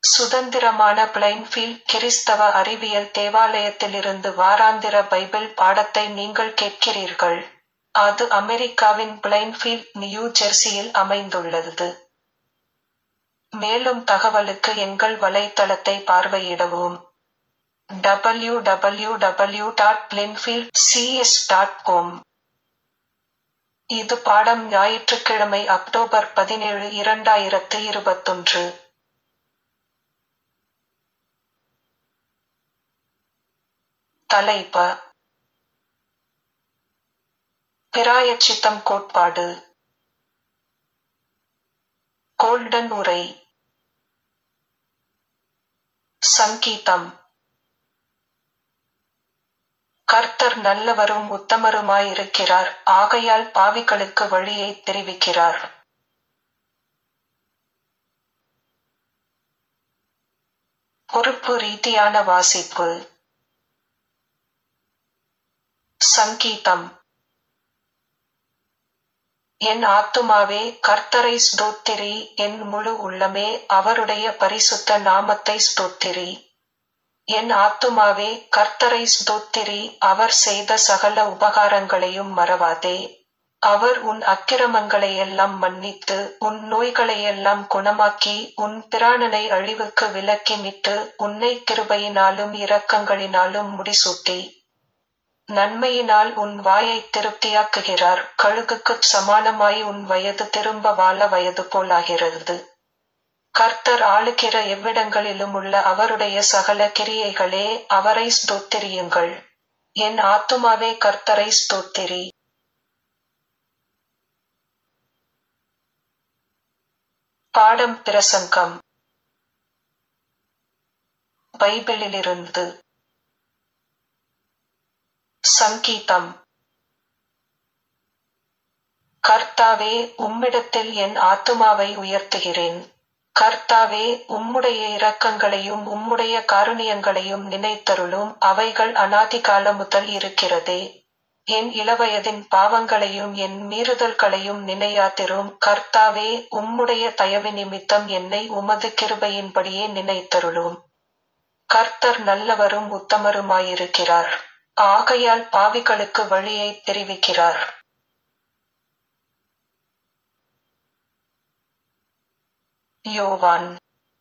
சுதந்திரமான பிளைன்ஃபீல்ட் கிறிஸ்தவ அறிவியல் தேவாலயத்திலிருந்து வாராந்திர பைபிள் பாடத்தை நீங்கள் கேட்கிறீர்கள். அது அமெரிக்காவின் பிளைன்ஃபீல்ட், நியூ ஜெர்சியில் அமைந்துள்ளது. மேலும் தகவலுக்கு எங்கள் வலைத்தளத்தை பார்வையிடவும். W W W dot Plainfield CS dot com இது பாடம் ஞாயிற்றுக்கிழமை அக்டோபர் பதினேழு இரண்டாயிரத்து இருபத்தொன்று. தலைப்ப பிராயச்சித்தம் கோட்பாடு கோல்டன் உரை சங்கீதம் கர்த்தர் நல்லவரும் உத்தமருமாயிருக்கிறார் ஆகையால் பாவிகளுக்கு வழியைத் தெரிவிக்கிறார். பொறுப்பு ரீதியான வாசிப்பு சங்கீதம் என் ஆத்துமாவே கர்த்தரை ஸ்தோத்திரி என் முழு உள்ளமே அவருடைய பரிசுத்த நாமத்தை ஸ்தோத்திரி. என் ஆத்துமாவே கர்த்தரை ஸ்தோத்திரி அவர் செய்த சகல உபகாரங்களையும் மறவாதே. அவர் உன் அக்கிரமங்களையெல்லாம் மன்னித்து உன் நோய்களையெல்லாம் குணமாக்கி உன் பிராணனை அழிவுக்கு விலக்கி மீட்டு உன்னைக் கிருபையினாலும் இரக்கங்களினாலும் முடிசூட்டி நன்மையினால் உன் வாயைத் திருப்தியாக்குகிறார் கழுகுக்குச் சமானமாய் உன் வயது திரும்ப வால வயது போலாகிறது. கர்த்தர் ஆளுகிற எவ்விடங்களிலும் உள்ள அவருடைய சகல கிரியைகளே அவரை ஸ்தோத்திரியுங்கள். என் ஆத்துமாவே கர்த்தரை ஸ்தோத்திரி. பாடம் பிரசங்கம் பைபிளிலிருந்து சங்கீதம் கர்த்தாவே உம்மிடத்தில் என் ஆத்துமாவை உயர்த்துகிறேன். கர்த்தாவே உம்முடைய இரக்கங்களையும் உம்முடைய காருணியங்களையும் நினைத்தருளும் அவைகள் அநாதிகால முதல் இருக்கிறதே. என் இளவயதின் பாவங்களையும் என் மீறுதல்களையும் நினையாதிரும் கர்த்தாவே உம்முடைய தயவினிமித்தம் என்னை உமது கிருபையின்படியே நினைத்தருளும். கர்த்தர் நல்லவரும் உத்தமருமாயிருக்கிறார். ஆகையால் பாவிகளுக்கு வழியைத் தெரிவிக்கிறார். யோவான்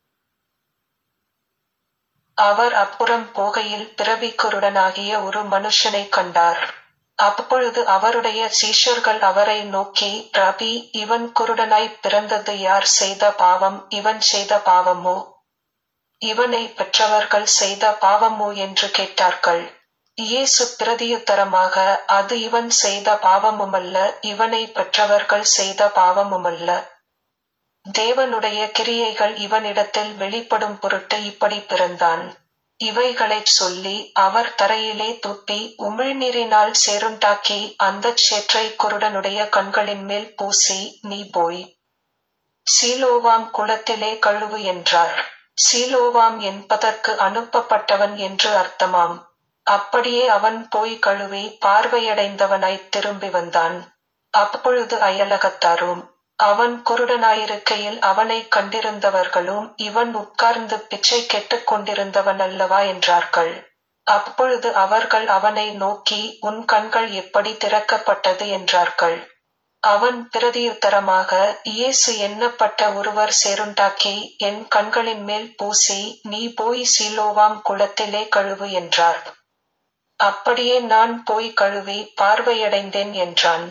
அவர் அப்புறம் போகையில் பிறவிக் குருடனாகிய ஒரு மனுஷனைக் கண்டார். அப்பொழுது அவருடைய சீஷர்கள் அவரை நோக்கி ரபி இவன் குருடனாய்ப் பிறந்தது யார் செய்த பாவம் இவன் செய்த பாவமோ? இவனைப் பெற்றவர்கள் செய்த பாவமோ என்று கேட்டார்கள். இயேசு பிரதியுத்தரமாக அது இவன் செய்த பாவமுமல்ல இவனைப் பெற்றவர்கள் செய்த பாவமுமல்ல. தேவனுடைய கிரியைகள் இவனிடத்தில் வெளிப்படும் பொருட்டு இப்படிப் பிறந்தான். இவைகளைச் சொல்லி அவர் தரையிலே துப்பி உமிழ்நீரினால் சேறுண்டாக்கி அந்தச் சேற்றைக் குருடனுடைய கண்களின்மேல் பூசி நீ போய் சீலோவாம் குளத்திலே கழுவு என்றார். சீலோவாம் என்பதற்கு அனுப்பப்பட்டவன் என்று அர்த்தமாம். அப்படியே அவன் போய் கழுவி பார்வையடைந்தவனாய்த் திரும்பி வந்தான். அப்பொழுது அயலகத்தாரும் அவன் குருடனாயிருக்கையில் அவனைக் கண்டிருந்தவர்களும் இவன் உட்கார்ந்து பிச்சை கேட்டுக் கொண்டிருந்தவன் அல்லவா என்றார்கள். அப்பொழுது அவர்கள் அவனை நோக்கி உன் கண்கள் எப்படி திறக்கப்பட்டது என்றார்கள். அவன் பிரதியுத்தரமாக இயேசு என்னப்பட்ட ஒருவர் சேறுண்டாக்கி என் கண்களின்மேல் பூசி நீ போய் சீலோவாம் குளத்திலே கழுவு என்றார். அப்படியே நான் போய் கழுவி பார்வையடைந்தேன் என்றான்.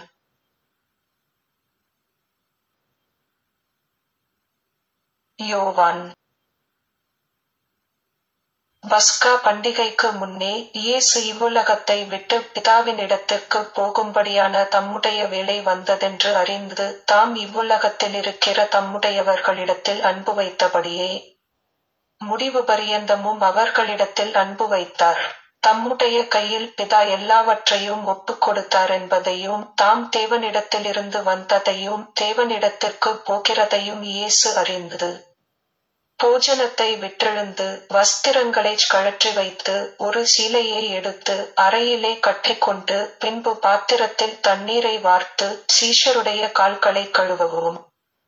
யோவான் பஸ்கா பண்டிகைக்கு முன்னே இயேசு இவ்வுலகத்தை விட்டு பிதாவினிடத்திற்குப் போகும்படியான தம்முடைய வேளை வந்ததென்று அறிந்து தாம் இவ்வுலகத்திலிருக்கிற தம்முடையவர்களிடத்தில் அன்பு வைத்தபடியே முடிவு பரியந்தமும் அவர்களிடத்தில் அன்பு வைத்தார். தம்முடைய கையில் பிதா எல்லாவற்றையும் ஒப்புக் கொடுத்தாரென்பதையும் தாம் தேவனிடத்திலிருந்து வந்ததையும் தேவனிடத்திற்குப் போகிறதையும் இயேசு அறிந்து போஜனத்தை விட்டெழுந்து வஸ்திரங்களைக் கழற்றி வைத்து ஒரு சீலையை எடுத்து அறையிலே கட்டிக்கொண்டு பின்பு பாத்திரத்தில் தண்ணீரை வார்த்து சீஷருடைய கால்களைக் கழுவவும்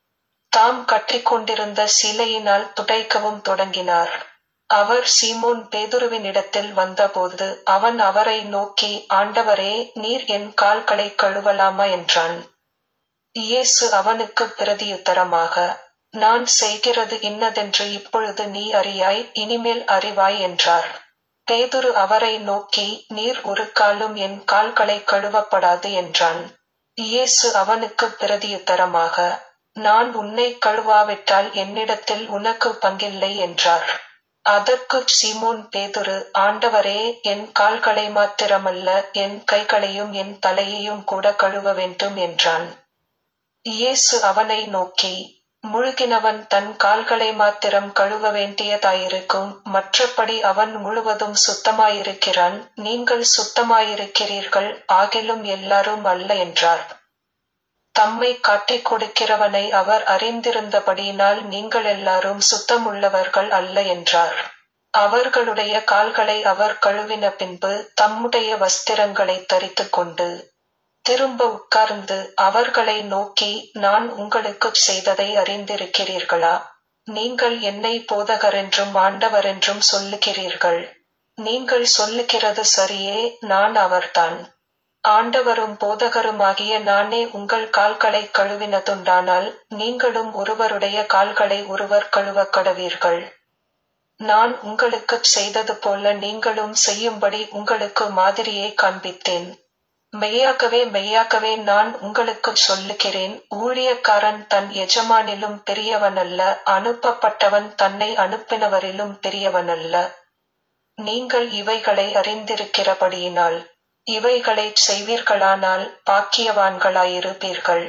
தாம் கட்டிக்கொண்டிருந்த சிலையினால் துடைக்கவும் தொடங்கினார் அவர் சீமோன் பேதுருவினிடத்தில் வந்தபோது அவன் அவரை நோக்கி ஆண்டவரே நீர் என் கால்களை கழுவலாமா என்றான் இயேசு அவனுக்கு பிரதியுத்தரமாக நான் செய்கிறது இன்னதென்று இப்பொழுது நீ அறியாய் இனிமேல் அறிவாய் என்றார் பேதுரு அவரை நோக்கி நீர் ஒரு காலும் என் கால்களை கழுவப்படாது என்றான் இயேசு அவனுக்கு பிரதியுத்தரமாக நான் உன்னை கழுவாவிட்டால் என்னிடத்தில் உனக்கு பங்கில்லை என்றார் அதற்கு சீமோன் பேதுரு ஆண்டவரே என் கால்களை மாத்திரமல்ல என் கைகளையும் என் தலையையும் கூட கழுவ வேண்டும் என்றான் இயேசு அவனை நோக்கி முழுகினவன் தன் கால்களை மாத்திரம் கழுவ வேண்டியதாயிருக்கும் மற்றபடி அவன் முழுவதும் சுத்தமாயிருக்கிறான் நீங்கள் சுத்தமாயிருக்கிறீர்கள் ஆகிலும் எல்லாரும் அல்ல என்றார் தம்மை காட்டிக் கொடுக்கிறவனை அவர் அறிந்திருந்தபடியினால் நீங்கள் எல்லாரும் சுத்தமுள்ளவர்கள் அல்ல என்றார் அவர்களுடைய கால்களை அவர் கழுவின பின்பு தம்முடைய வஸ்திரங்களை தரித்து கொண்டு திரும்ப உட்கார்ந்து அவர்களை நோக்கி நான் உங்களுக்கு செய்ததை அறிந்திருக்கிறீர்களா நீங்கள் என்னை போதகரென்றும் ஆண்டவரென்றும் சொல்லுகிறீர்கள் நீங்கள் சொல்லுகிறது சரியே நான் அவர்தான் ஆண்டவரும் போதகருமாகிய நானே உங்கள் கால்களை கழுவினதுண்டானால் நீங்களும் ஒருவருடைய கால்களை ஒருவர் கழுவ கடவீர்கள் நான் உங்களுக்கு செய்தது போல நீங்களும் செய்யும்படி உங்களுக்கு மாதிரியை காண்பித்தேன் மெய்யாகவே மெய்யாகவே நான் உங்களுக்கு சொல்லுகிறேன் ஊழியக்காரன் தன் எஜமானிலும் பெரியவனல்ல அனுப்பப்பட்டவன் தன்னை அனுப்பினவரிலும் பெரியவனல்ல நீங்கள் இவைகளை அறிந்திருக்கிறபடியினால் இவைகளை செய்வீர்களானால் பாக்கியவான்களாயிருப்பீர்கள்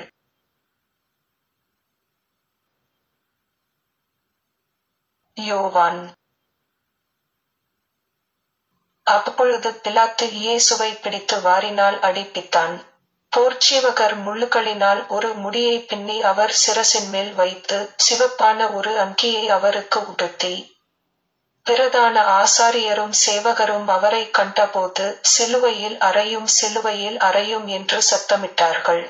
யோவான் அப்பொழுது பிலாத்து இயேசுவை பிடித்து வாரினால் அடிப்பித்தான் போர்ச்சீவகர் முள்ளுகளினால் ஒரு முடியை பின்னி அவர் சிரசின் மேல் வைத்து சிவப்பான ஒரு அங்கியை அவருக்கு உடுத்தி பிரதான ஆசாரியரும் சேவகரும் அவரை கண்டபோது சிலுவையில் அறையும் சிலுவையில் அறையும் என்று சத்தமிட்டார்கள்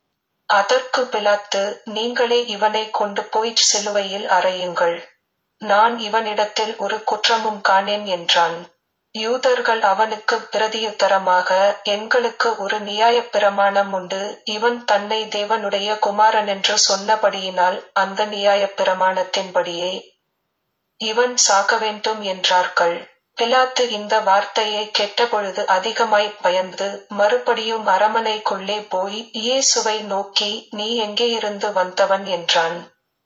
அதற்கு பிலாத்து நீங்களே இவனை கொண்டு போய் சிலுவையில் அறையுங்கள் நான் இவனிடத்தில் ஒரு குற்றமும் காணேன் என்றான் யூதர்கள் அவனுக்கு பிரதியுத்தரமாக எங்களுக்கு ஒரு நியாயப் பிரமாணம் உண்டு இவன் தன்னை தேவனுடைய குமாரன் என்று சொன்னபடியினால் அந்த நியாயப் பிரமாணத்தின்படியே இவன் சாக வேண்டும் என்றார்கள் பிலாத்து இந்த வார்த்தையை கேட்டபொழுது அதிகமாய் பயந்து மறுபடியும் அரமனைக்குள்ளே போய் இயேசுவை நோக்கி நீ எங்கே இருந்து வந்தவன் என்றான்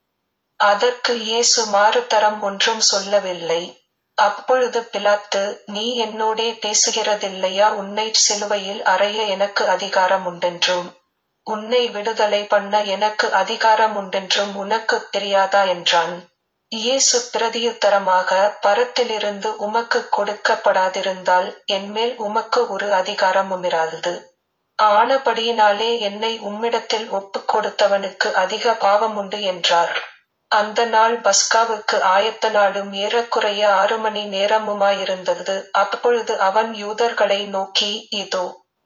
அதற்கு இயேசு மாறுதரம் ஒன்றும் சொல்லவில்லை அப்பொழுது பிலாத்து நீ என்னோடே பேசுகிறதில்லையா உன்னை சிலுவையில் அறைய எனக்கு அதிகாரம் உண்டென்றும் உன்னை விடுதலை பண்ண எனக்கு அதிகாரம் உண்டென்றும் உனக்கு தெரியாதா என்றான் இயேசு பிரதியுத்தரமாக பரத்திலிருந்து உமக்கு கொடுக்கப்படாதிருந்தால் என்மேல் உமக்கு ஒரு அதிகாரமுமிராது ஆனபடியினாலே என்னை உம்மிடத்தில் ஒப்புக் கொடுத்தவனுக்கு அதிக பாவம் உண்டு என்றார் அந்த நாள் பஸ்காவுக்கு ஆயத்த நாளும் ஏறக்குறைய ஆறு மணி நேரமுமாயிருந்தது அப்பொழுது அவன் யூதர்களை நோக்கி இதோ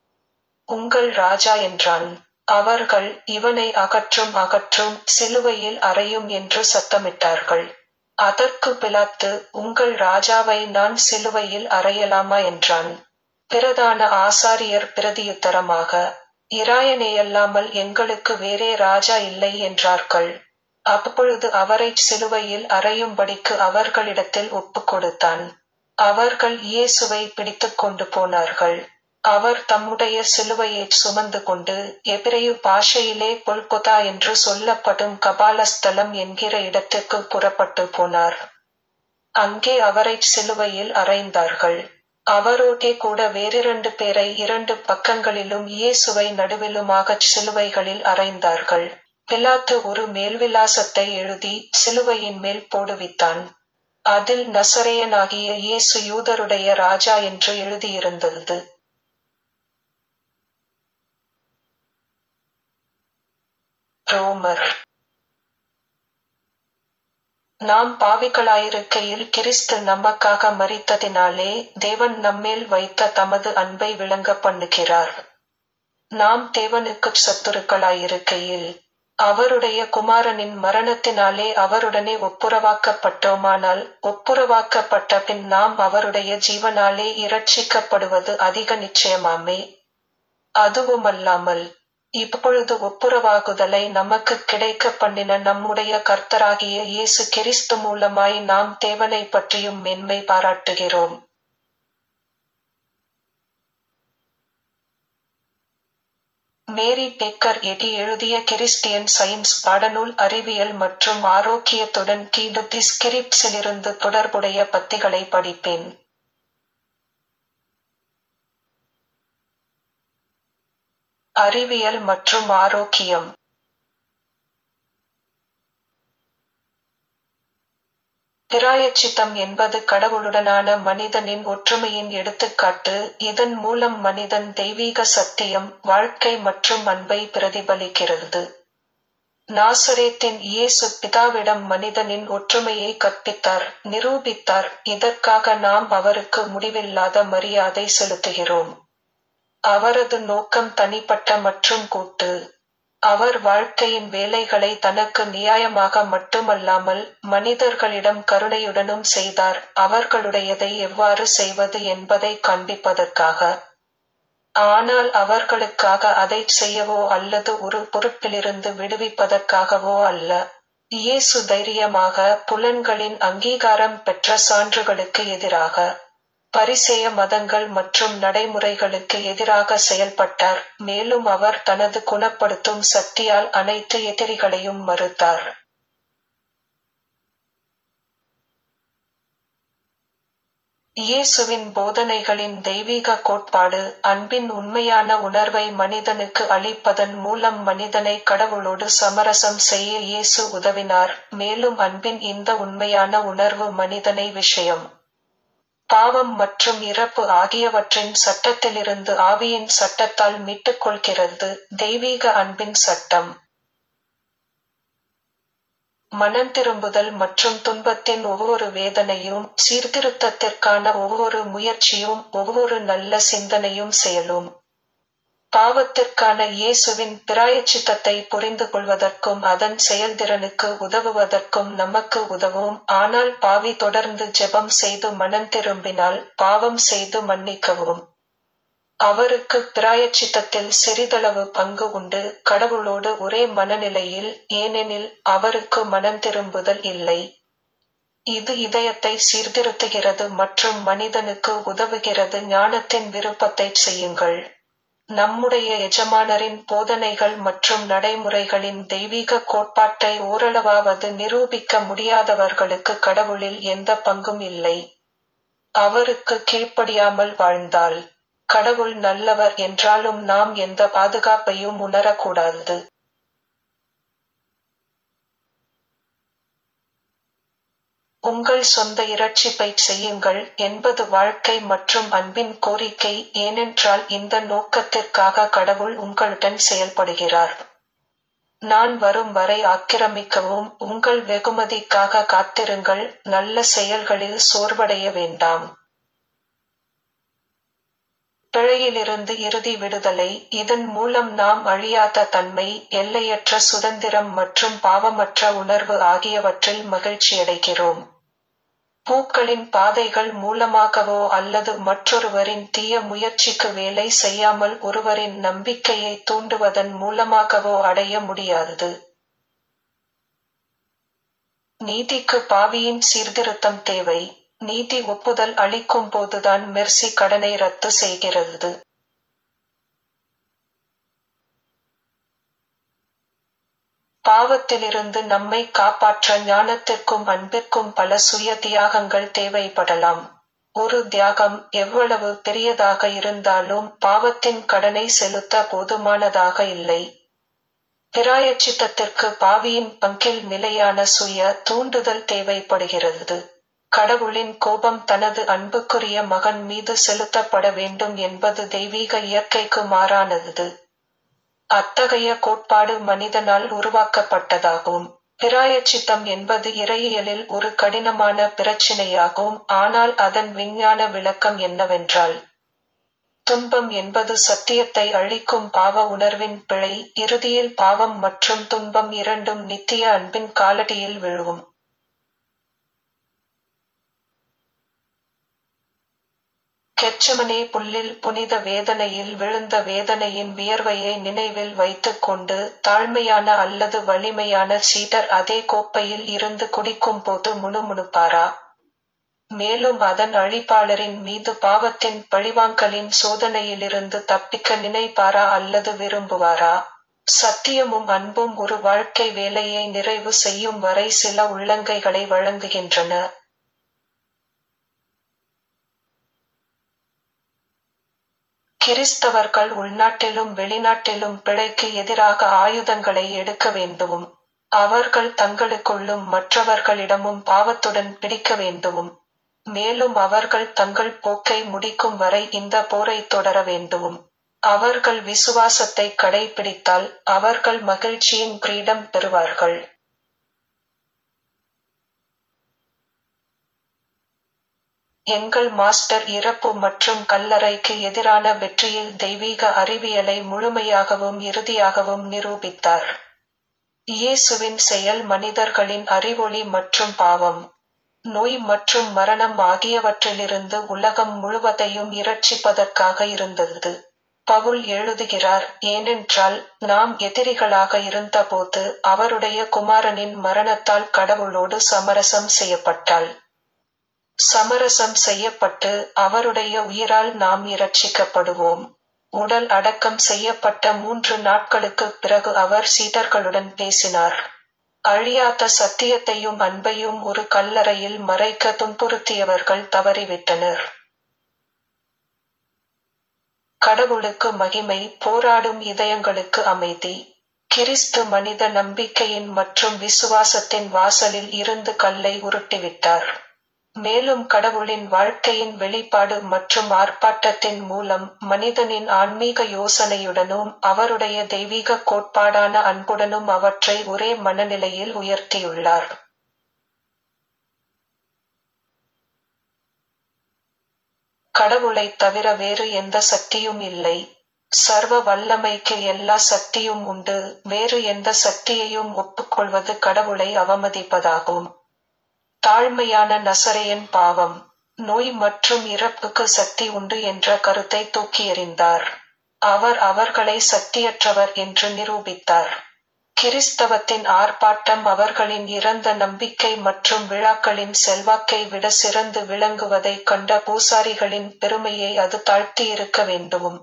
உங்கள் ராஜா என்றான் அவர்கள் இவனை அகற்றும் அகற்றும் சிலுவையில் அறையும் என்று சத்தமிட்டார்கள் அதற்கு பிலாத்து உங்கள் ராஜாவை நான் சிலுவையில் அறையலாமா என்றான் பிரதான ஆசாரியர் பிரதியுத்தரமாக இராயனேயல்லாமல் எங்களுக்கு வேறே ராஜா இல்லை என்றார்கள் அப்பொழுது அவரை சிலுவையில் அறையும்படிக்கு அவர்களிடத்தில் ஒப்புக் கொடுத்தான் அவர்கள் இயேசுவை பிடித்துக் கொண்டு போனார்கள் அவர் தம்முடைய சிலுவையை சுமந்து கொண்டு எபிரேயு பாஷையிலே பொல்கொதா என்று சொல்லப்படும் கபாலஸ்தலம் என்கிற இடத்துக்கு புறப்பட்டு போனார் அங்கே அவரை சிலுவையில் அறைந்தார்கள் அவரோடே கூட வேறிரண்டு பேரை இரண்டு பக்கங்களிலும் இயேசுவை நடுவிலுமாகச் சிலுவைகளில் அறைந்தார்கள் பிலாத்து ஒரு மேல்விலாசத்தை எழுதி சிலுவையின் மேல் போடுவித்தான் அதில் நசரேயனாகிய இயேசு யூதருடைய ராஜா என்று எழுதியிருந்தது ரோமர் நாம் பாவிகளாயிருக்கையில் கிறிஸ்து நமக்காக மரித்ததினாலே தேவன் நம்மேல் வைத்த தமது அன்பை விளங்க பண்ணுகிறார் நாம் தேவனுக்கு சத்துருக்களாயிருக்கையில் அவருடைய குமாரனின் மரணத்தினாலே அவருடனே ஒப்புரவாக்கப்பட்டோமானால் ஒப்புரவாக்கப்பட்ட பின் நாம் அவருடைய ஜீவனாலே இரட்சிக்கப்படுவது அதிக நிச்சயமாமே அதுவுமல்லாமல் இப்பொழுது ஒப்புரவாகுதலை நமக்கு கிடைக்க பண்ணின நம்முடைய கர்த்தராகிய இயேசு கிறிஸ்து மூலமாய் நாம் தேவனை பற்றியும் மென்மை பாராட்டுகிறோம் மேரி பேக்கர் எடி எழுதிய கிறிஸ்டியன் சயின்ஸ் பாடநூல் அறிவியல் மற்றும் ஆரோக்கியத்துடன் கீடு தி ஸ்கிரிப்ட்ஸிலிருந்து தொடர்புடைய பத்திகளை படிப்பேன் அறிவியல் மற்றும் ஆரோக்கியம் பிராயச்சித்தம் என்பது கடவுளுடனான மனிதனின் ஒற்றுமையின் எடுத்துக்காட்டு இதன் மூலம் மனிதன் தெய்வீக சத்தியம் வாழ்க்கை மற்றும் அன்பை பிரதிபலிக்கிறது நாசரேத்தின் இயேசு பிதாவிடம் மனிதனின் ஒற்றுமையை கற்பித்தார் நிரூபித்தார் இதற்காக நாம் அவருக்கு முடிவில்லாத மரியாதை செலுத்துகிறோம் அவரது நோக்கம் தனிப்பட்ட மற்றும் கூட்டு அவர் வாழ்க்கையின் வேலைகளை தனக்கு நியாயமாக மட்டுமல்லாமல் மனிதர்களிடம் கருணையுடனும் செய்தார் அவர்களுடையதை எவ்வாறு செய்வது என்பதை காண்பிப்பதற்காக ஆனால் அவர்களுக்காக அதை செய்யவோ அல்லது ஒரு பொறுப்பிலிருந்து விடுவிப்பதற்காகவோ அல்ல இயேசு தைரியமாக புலன்களின் அங்கீகாரம் பெற்ற சான்றுகளுக்கு எதிராக பரிசேய மதங்கள் மற்றும் நடைமுறைகளுக்கு எதிராக செயல்பட்டார் மேலும் அவர் தனது குணப்படுத்தும் சக்தியால் அனைத்து எதிரிகளையும் மறுத்தார் இயேசுவின் போதனைகளின் தெய்வீக கோட்பாடு அன்பின் உண்மையான உணர்வை மனிதனுக்கு அளிப்பதன் மூலம் மனிதனை கடவுளோடு சமரசம் செய்ய இயேசு உதவினார் மேலும் அன்பின் இந்த உண்மையான உணர்வு மனிதனை விஷயம் பாவம் மற்றும் இறப்பு ஆகியவற்றின் சட்டத்திலிருந்து ஆவியின் சட்டத்தால் மீட்டுக் கொள்கிறது தெய்வீக அன்பின் சட்டம் மனம் திரும்புதல் மற்றும் துன்பத்தின் ஒவ்வொரு வேதனையும் சீர்திருத்தத்திற்கான ஒவ்வொரு முயற்சியும் ஒவ்வொரு நல்ல சிந்தனையும் செயலும் பாவத்திற்கான இயேசுவின் பிராயச்சித்தத்தை புரிந்து கொள்வதற்கும் அதன் செயல்திறனுக்கு உதவுவதற்கும் நமக்கு உதவும் ஆனால் பாவி தொடர்ந்து ஜெபம் செய்து மனம் திரும்பினால் பாவம் செய்து மன்னிக்கவும் அவருக்கு பிராயச்சித்தத்தில் சிறிதளவு பங்கு உண்டு கடவுளோடு ஒரே மனநிலையில் ஏனெனில் அவருக்கு மனம் திரும்புதல் இல்லை இது இதயத்தை சீர்திருத்துகிறது மற்றும் மனிதனுக்கு உதவுகிறது ஞானத்தின் விருப்பத்தை செய்யுங்கள் நம்முடைய எஜமானரின் போதனைகள் மற்றும் நடைமுறைகளின் தெய்வீக கோட்பாட்டை ஓரளவாவது நிரூபிக்க முடியாதவர்களுக்கு கடவுளில் எந்த பங்கும் இல்லை அவருக்கு கீழ்ப்படியாமல் வாழ்ந்தால் கடவுள் நல்லவர் என்றாலும் நாம் எந்த பாதுகாப்பையும் உணரக்கூடாது உங்கள் சொந்த இரட்சிப்பை செய்யுங்கள் என்பது வாழ்க்கை மற்றும் அன்பின் கோரிக்கை ஏனென்றால் இந்த நோக்கத்திற்காக கடவுள் உங்களுடன் செயல்படுகிறார் நான் வரும் வரை ஆக்கிரமிக்கவும் உங்கள் வெகுமதிக்காக காத்திருங்கள் நல்ல செயல்களில் சோர்வடைய வேண்டாம் பிழையிலிருந்து இறுதி விடுதலை இதன் மூலம் நாம் அழியாத தன்மை எல்லையற்ற சுதந்திரம் மற்றும் பாவமற்ற உணர்வு ஆகியவற்றில் மகிழ்ச்சியடைகிறோம் பூக்களின் பாதைகள் மூலமாகவோ அல்லது மற்றொருவரின் தீய முயற்சிக்கு வேலை செய்யாமல் ஒருவரின் நம்பிக்கையை தூண்டுவதன் மூலமாகவோ அடைய முடியாது நீதிக்கு பாவியின் சீர்திருத்தம் தேவை நீதி ஒப்புதல் அளிக்கும் போதுதான் மெர்சி கடனை ரத்து செய்கிறது பாவத்திலிருந்து நம்மை காப்பாற்ற ஞானத்திற்கும் அன்பிற்கும் பல சுய தியாகங்கள் தேவைப்படலாம் ஒரு தியாகம் எவ்வளவு பெரியதாக இருந்தாலும் பாவத்தின் கடனை செலுத்த போதுமானதாக இல்லை பிராயச்சித்தத்திற்கு பாவியின் பங்கில் நிலையான சுய தூண்டுதல் தேவைப்படுகிறது கடவுளின் கோபம் தனது அன்புக்குரிய மகன் மீது செலுத்தப்பட வேண்டும் என்பது தெய்வீக இயற்கைக்கு மாறானது அத்தகைய கோட்பாடு மனிதனால் உருவாக்கப்பட்டதாகும் பிராயச்சித்தம் என்பது இறையியலில் ஒரு கடினமான பிரச்சினையாகும் ஆனால் அதன் விஞ்ஞான விளக்கம் என்னவென்றால் துன்பம் என்பது சத்தியத்தை அழிக்கும் பாவ உணர்வின் பிழை இறுதியில் பாவம் மற்றும் துன்பம் இரண்டும் நித்திய அன்பின் காலடியில் விழுவும் கெச்சமனே புல்லில் புனித வேதனையில் விழுந்த வேதனையின் வியர்வையை நினைவில் வைத்துக் கொண்டு தாழ்மையான அல்லது வலிமையான சீடர் அதே கோப்பையில் இருந்து குடிக்கும் போது முணுமுணுப்பாரா மேலும் அதன் அழிப்பாளரின் மீது பாவத்தின் பழிவாங்கலின் சோதனையிலிருந்து தப்பிக்க நினைப்பாரா அல்லது விரும்புவாரா சத்தியமும் அன்பும் ஒரு வாழ்க்கை வேலையை நிறைவு செய்யும் வரை சில உள்ளங்கைகளை வழங்குகின்றன கிறிஸ்தவர்கள் உள்நாட்டிலும் வெளிநாட்டிலும் பிழைக்கு எதிராக ஆயுதங்களை எடுக்க வேண்டுமும் அவர்கள் தங்களுக்குள்ளும் மற்றவர்களிடமும் பாவத்துடன் பிடிக்க வேண்டுமும் மேலும் அவர்கள் தங்கள் போக்கை முடிக்கும் வரை இந்த போரை தொடர வேண்டுமும் அவர்கள் விசுவாசத்தை கடைபிடித்தால் அவர்கள் மகிழ்ச்சியின் கிரீடம் பெறுவார்கள் எங்கள் மாஸ்டர் இறப்பு மற்றும் கல்லறைக்கு எதிரான வெற்றியில் தெய்வீக அறிவியலை முழுமையாகவும் இறுதியாகவும் நிரூபித்தார் இயேசுவின் செயல் மனிதர்களின் அறிவொளி மற்றும் பாவம் நோய் மற்றும் மரணம் ஆகியவற்றிலிருந்து உலகம் முழுவதையும் இரட்சிப்பதற்காக இருந்தது பவுல் எழுதுகிறார் ஏனென்றால் நாம் எதிரிகளாக இருந்தபோது அவருடைய குமாரனின் மரணத்தால் கடவுளோடு சமரசம் செய்யப்பட்டாள் சமரசம் செய்யப்பட்டு அவருடைய உயிரால் நாம் இரட்சிக்கப்படுவோம் உடல் அடக்கம் செய்யப்பட்ட மூன்று நாட்களுக்கு பிறகு அவர் சீடர்களுடன் பேசினார் அழியாத சத்தியத்தையும் அன்பையும் ஒரு கல்லறையில் மறைக்க துன்புறுத்தியவர்கள் தவறிவிட்டனர் கடவுளுக்கு மகிமை போராடும் இதயங்களுக்கு அமைதி கிறிஸ்து மனித நம்பிக்கையின் மற்றும் விசுவாசத்தின் வாசலில் இருந்து கல்லை உருட்டிவிட்டார் மேலும் கடவுளின் வாழ்க்கையின் வெளிப்பாடு மற்றும் ஆர்ப்பாட்டத்தின் மூலம் மனிதனின் ஆன்மீக யோசனையுடனும் அவருடைய தெய்வீக கோட்பாடான அன்புடனும் அவற்றை ஒரே மனநிலையில் உயர்த்தியுள்ளார் கடவுளைத் தவிர வேறு எந்த சக்தியும் இல்லை சர்வ வல்லமைக்கு எல்லா சக்தியும் உண்டு வேறு எந்த சக்தியையும் ஒப்புக்கொள்வது கடவுளை அவமதிப்பதாகும் தாழ்மையான நசரேயன் பாவம் நோய் மற்றும் இறப்புக்கு சக்தி உண்டு என்ற கருத்தை தூக்கி எறிந்தார் அவர் அவர்களை சக்தியற்றவர் என்று நிரூபித்தார் கிறிஸ்தவத்தின் ஆர்ப்பாட்டம் அவர்களின் இறந்த நம்பிக்கை மற்றும் விழாக்களின் செல்வாக்கை விட சிறந்து விளங்குவதைக் கண்ட பூசாரிகளின் பெருமையை அது தாழ்த்தியிருக்க வேண்டுமும்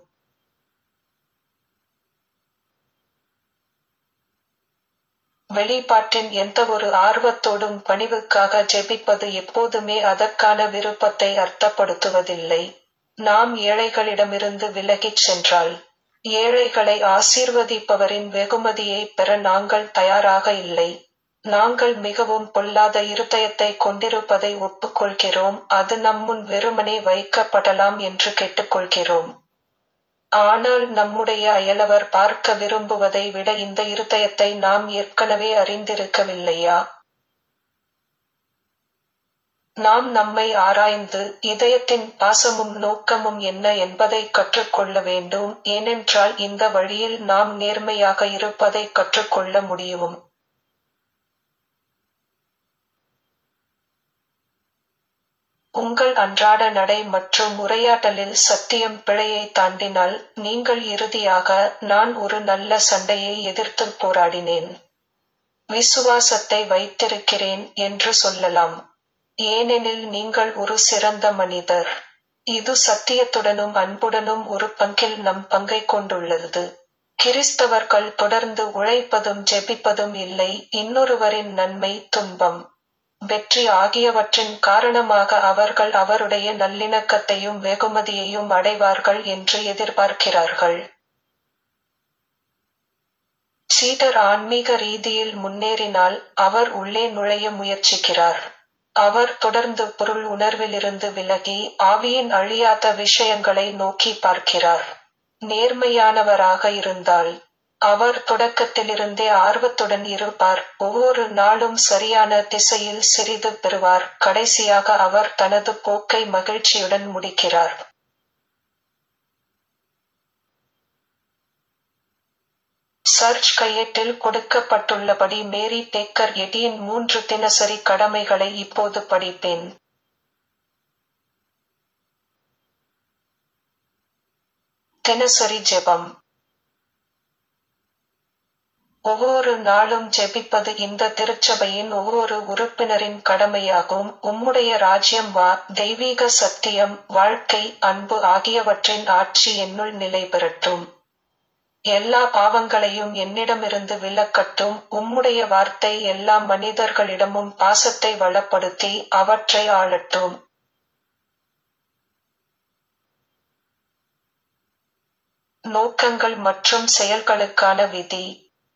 வெளிப்பாட்டின் எந்தவொரு ஆர்வத்தோடும் பணிவுக்காக ஜெபிப்பது எப்போதுமே அதற்கான விருப்பத்தை அர்த்தப்படுத்துவதில்லை நாம் ஏழைகளிடமிருந்து விலகிச் சென்றால் ஏழைகளை ஆசீர்வதிப்பவரின் வெகுமதியை பெற நாங்கள் தயாராக இல்லை நாங்கள் மிகவும் பொல்லாத இருதயத்தை கொண்டிருப்பதை ஒப்புக்கொள்கிறோம் அது நம்முன் வெறுமனே வைக்கப்படலாம் என்று கேட்டுக்கொள்கிறோம் ஆனால் நம்முடைய அயலவர் பார்க்க விரும்புவதை விட இந்த இருதயத்தை நாம் ஏற்கனவே அறிந்திருக்கவில்லையா நாம் நம்மை ஆராய்ந்து இதயத்தின் பாசமும் நோக்கமும் என்ன என்பதை கற்றுக்கொள்ள வேண்டும் ஏனென்றால் இந்த வழியில் நாம் நேர்மையாக இருப்பதை கற்றுக்கொள்ள முடியும் உங்கள் அன்றாட நடை மற்றும் உரையாடலில் சத்தியம் பிழையை தாண்டினால் நீங்கள் இறுதியாக நான் ஒரு நல்ல சண்டையை எதிர்த்து போராடினேன் விசுவாசத்தை வைத்திருக்கிறேன் என்று சொல்லலாம் ஏனெனில் நீங்கள் ஒரு சிறந்த மனிதர் இது சத்தியத்துடனும் அன்புடனும் ஒரு பங்கில் நம் பங்கை கொண்டுள்ளது கிறிஸ்தவர்கள் தொடர்ந்து உழைப்பதும் ஜெபிப்பதும் இல்லை இன்னொருவரின் நன்மை துன்பம் வெற்றி ஆகியவற்றின் காரணமாக அவர்கள் அவருடைய நல்லிணக்கத்தையும் வெகுமதியையும் அடைவார்கள் என்று எதிர்பார்க்கிறார்கள் சீடர் ஆன்மீக ரீதியில் முன்னேறினால் அவர் உள்ளே நுழைய முயற்சிக்கிறார் அவர் தொடர்ந்து பொருள் உணர்விலிருந்து விலகி ஆவியின் அழியாத விஷயங்களை நோக்கி பார்க்கிறார் நேர்மையானவராக இருந்தால் அவர் தொடக்கத்திலிருந்தே ஆர்வத்துடன் இருப்பார் ஒவ்வொரு நாளும் சரியான திசையில் சிறிது பெறுவார் கடைசியாக அவர் தனது போக்கை மகிழ்ச்சியுடன் முடிக்கிறார் சர்ச் கையேட்டில் கொடுக்கப்பட்டுள்ளபடி மேரி டேக்கர் எடியின் மூன்று தினசரி கடமைகளை இப்போது படிப்பேன் தினசரி ஜெபம் ஒவ்வொரு நாளும் ஜெபிப்பது இந்த திருச்சபையின் ஒவ்வொரு உறுப்பினரின் கடமையாகும் உம்முடைய ராஜ்யம் வா தெய்வீக சத்தியம் வாழ்க்கை அன்பு ஆகியவற்றின் ஆட்சி என்னுள் நிலை பெறட்டும் எல்லா பாவங்களையும் என்னிடமிருந்து விலக்கட்டும் உம்முடைய வார்த்தை எல்லா மனிதர்களிடமும் பாசத்தை வளப்படுத்தி அவற்றை ஆளட்டும் நோக்கங்கள் மற்றும் செயல்களுக்கான விதி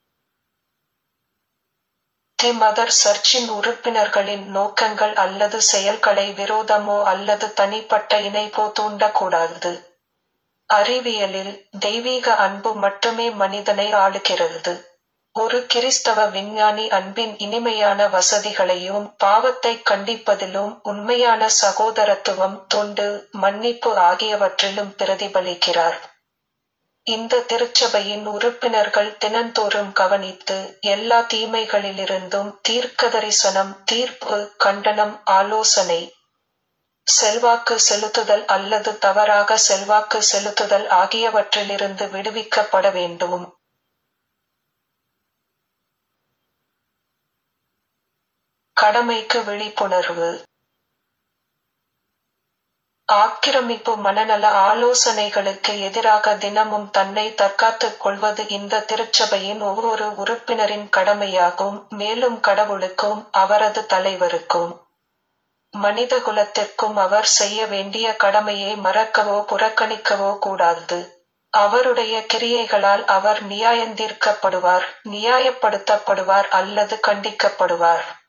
தி மதர் சர்ச்சின் உறுப்பினர்களின் நோக்கங்கள் அல்லது செயல்களை விரோதமோ அல்லது தனிப்பட்ட இணைப்போ தூண்டக்கூடாது அறிவியலில் தெய்வீக அன்பு மட்டுமே மனிதனை ஆளுகிறது ஒரு கிறிஸ்தவ விஞ்ஞானி அன்பின் இனிமையான வசதிகளையும் பாவத்தை கண்டிப்பதிலும் உண்மையான சகோதரத்துவம் தொண்டு மன்னிப்பு ஆகியவற்றிலும் பிரதிபலிக்கிறார் இந்த திருச்சபையின் உறுப்பினர்கள் தினந்தோறும் கவனித்து எல்லா தீமைகளிலிருந்தும் தீர்க்கதரிசனம் தீர்ப்பு கண்டனம் ஆலோசனை செல்வாக்கு செலுத்துதல் அல்லது தவறாக செல்வாக்கு செலுத்துதல் ஆகியவற்றிலிருந்து விடுவிக்கப்பட வேண்டும் கடமைக்கு விழிப்புணர்வு ஆக்கிரமிப்பு மனநல ஆலோசனைகளுக்கு எதிராக தினமும் தன்னை தற்காத்துக் கொள்வது இந்த திருச்சபையின் ஒவ்வொரு உறுப்பினரின் கடமையாகும் மேலும் கடவுளுக்கும் அவரது தலைவருக்கும் மனிதகுலத்திற்கும் அவர் செய்ய வேண்டிய கடமையை மறக்கவோ புறக்கணிக்கவோ கூடாது அவருடைய கிரியைகளால் அவர் நியாயந்தீர்க்கப்படுவார் நியாயப்படுத்தப்படுவார் அல்லது கண்டிக்கப்படுவார்